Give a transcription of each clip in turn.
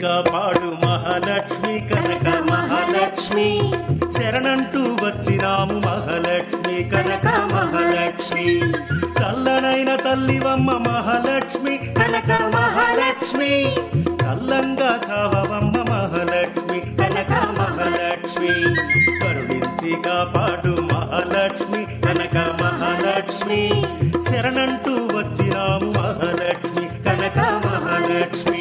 కాపాడు మహాలక్ష్మి కనక మహాలక్ష్మి శరణంటూ వచ్చినాము మహాలక్ష్మి కనక మహాలక్ష్మి చల్లనైన తల్లివమ్మ మహాలక్ష్మి కనక మహాలక్ష్మి చల్లంగా కావవమ్మ మహాలక్ష్మి కనక మహాలక్ష్మి కరుణించి కాపాడు మహాలక్ష్మి కనక మహాలక్ష్మి శరణంటూ వచ్చినాము మహాలక్ష్మి కనక మహాలక్ష్మి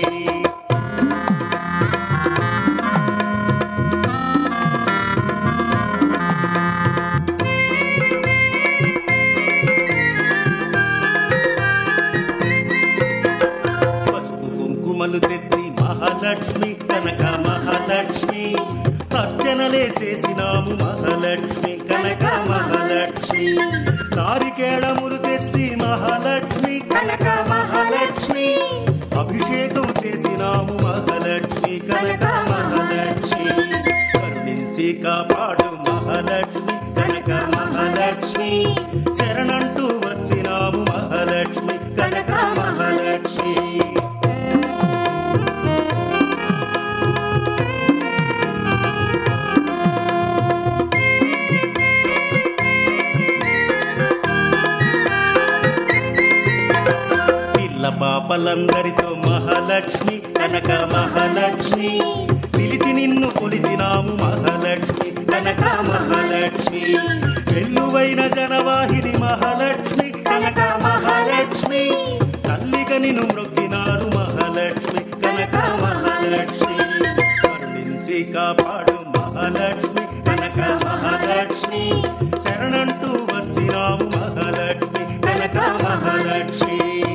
పసుపు కుంకుమలు తెచ్చి మహాలక్ష్మి కనక మహాలక్ష్మి అర్చనలే చేసినాము మహాలక్ష్మి కనక మహాలక్ష్మి నారికేళములు తెచ్చి మహాలక్ష్మి కనక మహాలక్ష్మి అభిషేకం చేసినాము మహాలక్ష్మి కనక మహాలక్ష్మి కరుణించి కాపాడు మహాలక్ష్మి కనక మహాలక్ష్మి శరణంటూ వచ్చినాము మహాలక్ష్మి కనక మహాలక్ష్మి పిల్ల పాపలందరితో మహాలక్ష్మి కనక మహాలక్ష్మి పిలిచి నిన్ను కొలిచినాము మహాలక్ష్మి కనక మహాలక్ష్మి వెల్లువైన జనవాహిని మహాలక్ష్మి కనక మహాలక్ష్మి తల్లిగా నిన్ను మ్రొక్కినారు మహాలక్ష్మి కనక మహాలక్ష్మి కరుణించి కాపాడు మహాలక్ష్మి కనక మహాలక్ష్మి శరణంటూ వచ్చినాము మహాలక్ష్మి కనక మహాలక్ష్మి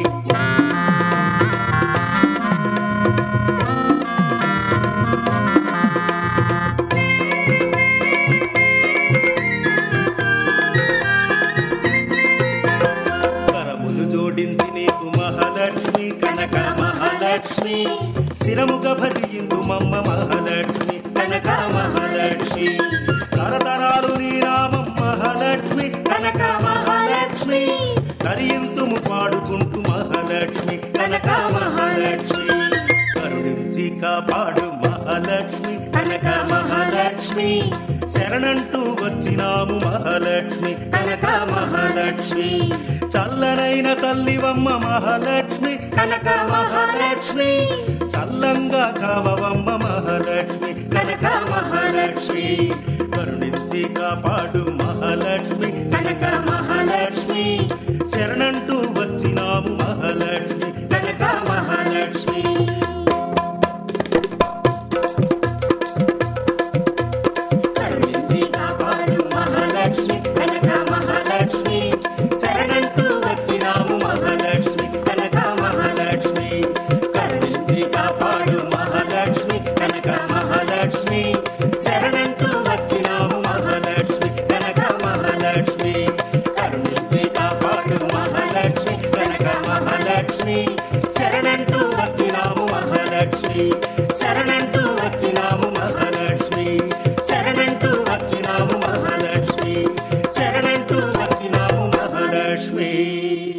కరములు జోడించి నీకు మహాలక్ష్మి కనక మహాలక్ష్మి స్థిరముగా భజిందు మమ్మ మహాలక్ష్మి కనక మహాలక్ష్మి తరతరాలు నీ నామం మహాలక్ష్మి కనక మహాలక్ష్మి కరియంతుము పాడుకుంటూ మహాలక్ష్మి కనక మహాలక్ష్మి కరుణించి కాపాడు మహాలక్ష్మి కనక మహాలక్ష్మి శరణంటూ వచ్చినాము మహాలక్ష్మి కనక మహాలక్ష్మి చల్లనైన తల్లివమ్మ మహాలక్ష్మి కనక మహాలక్ష్మి చల్లంగా కావవమ్మ మహాలక్ష్మి కనక మహాలక్ష్మి కరుణించి కాపాడు మహాలక్ష్మి కనక మహాలక్ష్మి శరణంటూ వచ్చినాము మహాలక్ష్మి కనక మహాలక్ష్మి కరుణించి కాపాడు మహాలక్ష్మి కనక మహాలక్ష్మి శరణంటూ వచ్చినాము మహాలక్ష్మి కనక మహాలక్ష్మి కరుణించి కాపాడు మహాలక్ష్మి కనక మహాలక్ష్మి శరణంటూ వచ్చినాము మహాలక్ష్మి కనక మహాలక్ష్మి కరుణించి కాపాడు మహాలక్ష్మి కనక మహాలక్ష్మి శరణంటూ వచ్చినాము మహాలక్ష్మి శరణంటూ వచ్చినాము మహాలక్ష్మి శరణంటూ వచ్చినాము మహాలక్ష్మి శరణంటూ వచ్చినాము మహాలక్ష్మి